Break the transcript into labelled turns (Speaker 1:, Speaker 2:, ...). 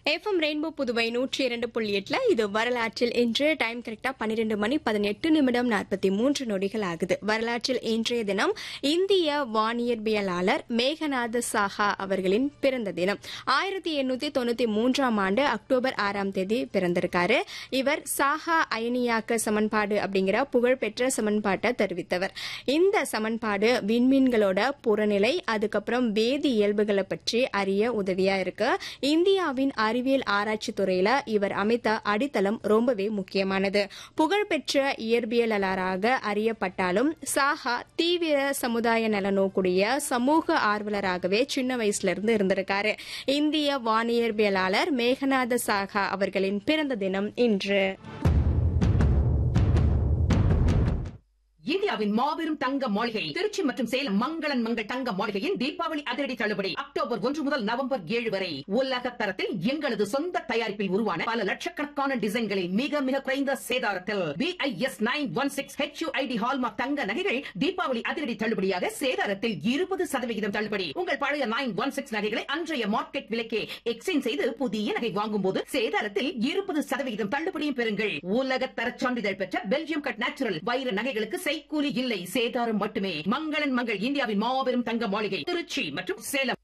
Speaker 1: FM rainbow Puduvai நூற்றி இரண்டு புள்ளி எட்டுல இது வரலாற்றில் இன்று டைம் கரெக்டா பன்னிரெண்டு மணி பதினெட்டு நிமிடம் நாற்பத்தி மூன்று நொடிகள் ஆகுது வரலாற்றில் இன்றைய தினம் இந்திய வானியற்பியலாளர் மேகநாத சாஹா அவர்களின் பிறந்த தினம் ஆயிரத்தி எண்ணூத்தி தொண்ணூத்தி மூன்றாம் ஆண்டு அக்டோபர் ஆறாம் தேதி பிறந்திருக்காரு இவர் சாஹா அயனியாக்க சமன்பாடு அப்படிங்கிற புகழ்பெற்ற சமன்பாட்டை தெரிவித்தவர் இந்த சமன்பாடு விண்மீன்களோட புறநிலை அதுக்கப்புறம் வேதி இயல்புகளை பற்றி அறிய உதவியா இருக்கு இந்தியாவின் அறிவியல் ஆராய்ச்சி துறையில இவர் அமைத்த அடித்தளம் ரொம்பவே முக்கியமானது புகழ்பெற்ற இயற்பியலாளராக அறியப்பட்டாலும் சாஹா தீவிர சமுதாய நலனோக்குடைய சமூக ஆர்வலராகவே சின்ன வயசுல இருந்து இருந்திருக்காரு இந்திய வானியற்பியலாளர் மேகநாத சாஹா அவர்களின் பிறந்த தினம் இன்று
Speaker 2: இந்தியாவின் மாபெரும் தங்க மாளிகை திருச்சி மற்றும் சேலம் மங்களன் மங்கள் தங்க மாளிகையின் தீபாவளி அதிரடி தள்ளுபடி அக்டோபர் ஒன்று முதல் நவம்பர் ஏழு வரை உலக தரத்தில் எங்களது சொந்த தயாரிப்பில் உருவான பல லட்சக்கணக்கான டிசைன்களில் மிக மிக குறைந்த சேதாரத்தில் B I S nine one six H U I D hallmark தங்க நகைகள் தீபாவளி அதிரடி தள்ளுபடியாக சேதாரத்தில் இருபது சதவிகிதம் தள்ளுபடி உங்கள் பழைய நைன் ஒன் சிக்ஸ் நகைகளை அன்றைய மார்க்கெட் விலைக்கே எக்ஸ்சேஞ்ச் செய்து புதிய நகை வாங்கும் போது சேதாரத்தில் இருபது சதவிகிதம் தள்ளுபடியும் பெறுங்கள் உலக தர சான்றிதழ் பெற்ற பெல்ஜியம் கட் நேச்சுரல் வைர நகைகளுக்கு செய்கூலி இல்லை சேதாரம் மட்டுமே மங்களன் மங்கள் இந்தியாவின் மாபெரும் தங்க மாளிகை திருச்சி மற்றும் சேலம்